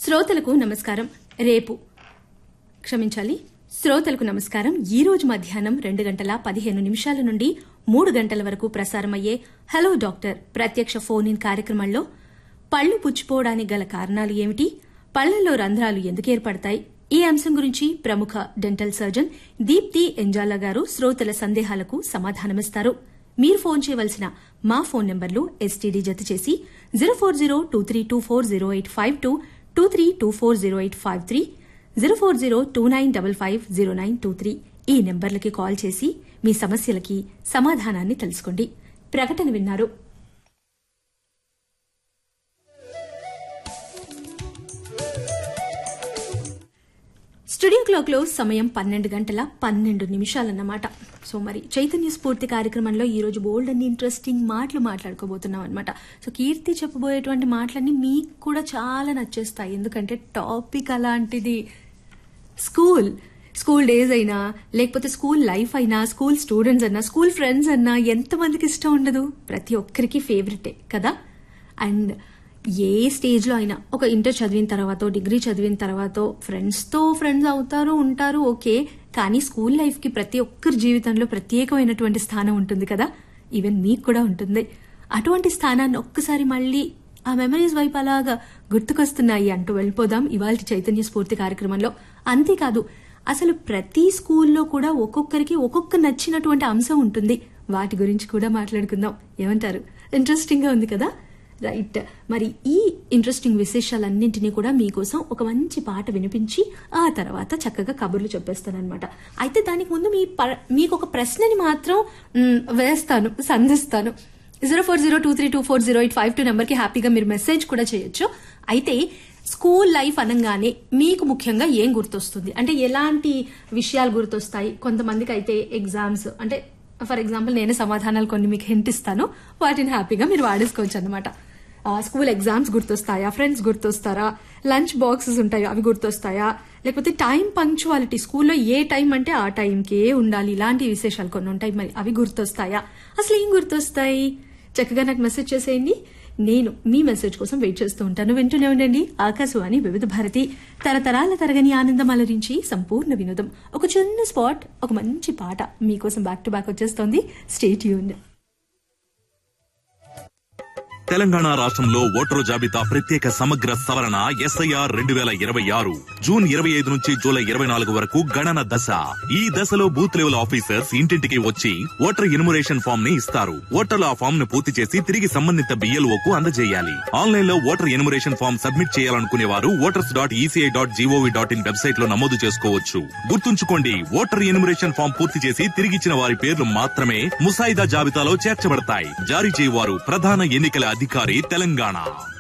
శ్రోతలకు నమస్కారం రేపు క్షమించాలి శ్రోతలకు నమస్కారం ఈ రోజు మధ్యాహ్నం రెండు గంటల పదిహేను నిమిషాల నుండి మూడు గంటల వరకు ప్రసారమయ్యే హలో డాక్టర్ ప్రత్యక్ష ఫోన్ ఇన్ కార్యక్రమంలో పళ్లు పుచ్చిపోవడానికి గల కారణాలు ఏమిటి పళ్లలో రంధ్రాలు ఎందుకు ఏర్పడతాయి ఈ అంశం గురించి ప్రముఖ డెంటల్ సర్జన్ దీప్తి ఎంజాలా గారు శ్రోతల సందేహాలకు సమాధానమిస్తారు మీరు ఫోన్ చేయవలసిన మా ఫోన్ నంబర్లు ఎస్టీడీ జత చేసి zero four zero two three two four zero eight five two two three two four zero eight five three zero four zero two nine double five zero nine two three ఈ నెంబర్లకి call చేసి మీ సమస్యలకి సమాధానాన్ని తెలుసుకోండి ప్రకటన విన్నారు studio clock లో సమయం పన్నెండు గంటల పన్నెండు నిమిషాలన్నమాట సో మరి చైతన్య స్ఫూర్తి కార్యక్రమంలో ఈ రోజు బోల్డ్ అండ్ ఇంట్రెస్టింగ్ మాటలు మాట్లాడుకోబోతున్నాం అనమాట సో కీర్తి చెప్పబోయేటువంటి మాటలన్నీ మీకు కూడా చాలా నచ్చేస్తాయి ఎందుకంటే టాపిక్ అలాంటిది స్కూల్ స్కూల్ డేస్ అయినా లేకపోతే స్కూల్ లైఫ్ అయినా స్కూల్ స్టూడెంట్స్ అన్నా స్కూల్ ఫ్రెండ్స్ అన్నా ఎంతమందికి ఇష్టం ఉండదు ప్రతి ఒక్కరికి ఫేవరెటే కదా అండ్ ఏ స్టేజ్ లో అయినా ఒక ఇంటర్ చదివిన తర్వాత డిగ్రీ చదివిన తర్వాత ఫ్రెండ్స్ తో ఫ్రెండ్స్ అవుతారు ఉంటారు ఓకే కానీ స్కూల్ లైఫ్ కి ప్రతి ఒక్కరి జీవితంలో ప్రత్యేకమైనటువంటి స్థానం ఉంటుంది కదా ఈవెన్ మీకు కూడా ఉంటుంది అటువంటి స్థానాన్ని ఒక్కసారి మళ్ళీ ఆ మెమరీస్ వైపు అలాగా గుర్తుకొస్తున్నాయి అంటూ వెళ్ళిపోదాం ఇవాళ చైతన్య స్ఫూర్తి కార్యక్రమంలో అంతేకాదు అసలు ప్రతి స్కూల్లో కూడా ఒక్కొక్కరికి ఒక్కొక్క నచ్చినటువంటి అంశం ఉంటుంది వాటి గురించి కూడా మాట్లాడుకుందాం ఏమంటారు ఇంట్రెస్టింగ్ గా ఉంది కదా రైట్ మరి ఈ ఇంట్రెస్టింగ్ విశేషాలన్నింటినీ కూడా మీకోసం ఒక మంచి పాట వినిపించి ఆ తర్వాత చక్కగా కబుర్లు చెప్పేస్తానన్నమాట అయితే దానికి ముందు మీ ప- మీకు ఒక ప్రశ్నని మాత్రం మ్, వేస్తాను సంధిస్తాను zero four zero two three two four zero eight five two నెంబర్కి హ్యాపీగా మీరు మెసేజ్ కూడా చేయొచ్చు అయితే స్కూల్ లైఫ్ అనగానే మీకు ముఖ్యంగా ఏం గుర్తొస్తుంది అంటే ఎలాంటి విషయాలు గుర్తొస్తాయి కొంతమందికి అయితే ఎగ్జామ్స్ అంటే ఫర్ ఎగ్జాంపుల్ నేనే సమాధానాలు కొన్ని మీకు హింట్ ఇస్తాను వాటిని హ్యాపీగా మీరు వాడేసుకోవచ్చు అనమాట స్కూల్ ఎగ్జామ్స్ గుర్తొస్తాయా ఫ్రెండ్స్ గుర్తొస్తారా లంచ్ బాక్సెస్ ఉంటాయి అవి గుర్తొస్తాయా లేకపోతే టైం పంక్చువాలిటీ స్కూల్లో ఏ టైం అంటే ఆ టైంకే ఉండాలి ఇలాంటి విశేషాలు కొన్ని ఉంటాయి మరి అవి గుర్తొస్తాయా అసలు ఏం గుర్తొస్తాయి చక్కగా నాకు మెసేజ్ చేసేయండి నేను మీ మెసేజ్ కోసం వెయిట్ చేస్తూ ఉంటాను వింటూనే ఉండండి ఆకాశవాణి వివిధ భారతి తరతరాల తరగని ఆనందం అలరించి సంపూర్ణ వినోదం ఒక చిన్న స్పాట్ ఒక మంచి పాట మీకోసం బ్యాక్ టు బ్యాక్ వచ్చేస్తోంది స్టేట్ యూన్ తెలంగాణ రాష్ట్రంలో ఓటరు జాబితా ప్రత్యేక సమగ్ర సవరణ ఎస్ఐఆర్ రెండు వేల ఇరవై ఆరు జూన్ ఇరవై ఐదు నుంచి జూలై ఇరవై నాలుగు వరకు గణన దశ ఈ దశలో బూత్ లెవెల్ ఆఫీసర్స్ ఇంటింటికి వచ్చి ఓటర్ ఇన్మురేషన్ ఫామ్ ని ఇస్తారు ఓటర్లు ఆ ఫామ్ ను పూర్తి చేసి తిరిగి సంబంధిత బిఎల్ఓ కు అందజేయాలి ఆన్లైన్ లో ఓటర్ ఇన్మురేషన్ ఫామ్ సబ్మిట్ చేయాలనుకునే వారు voters dot ECI dot GOV dot in website లో నమోదు చేసుకోవచ్చు గుర్తుంచుకోండి ఓటర్ ఇన్మురేషన్ ఫామ్ పూర్తి చేసి తిరిగిచ్చిన వారి పేర్లు మాత్రమే ముసాయిదా జాబితాలో చేర్చబడతాయి జారీ చేయవారు ప్రధాన ఎన్నికల అధికారి తెలంగాణ